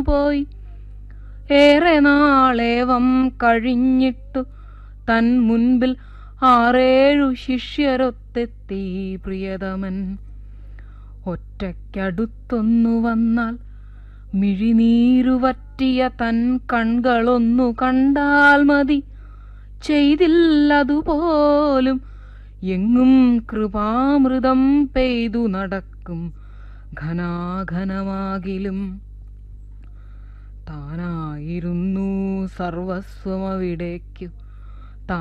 പോയി ഏറെ നാളേവം കഴിഞ്ഞിട്ടു തൻ മുൻപിൽ ആറേഴു ശിഷ്യരൊത്തെത്തി പ്രിയതമൻ ഒറ്റയ്ക്കടുത്തൊന്നു വന്നാൽ മിഴിനീരുവറ്റിയ തൻ കൺകളൊന്നു കണ്ടാൽ മതി ചെയ്തില്ലതുപോലും എങ്ങും കൃപാമൃതം പെയ്തു നടക്കും ഘനാഘനമാകിലും താനായിരുന്നു സർവസ്വമവിടേക്കു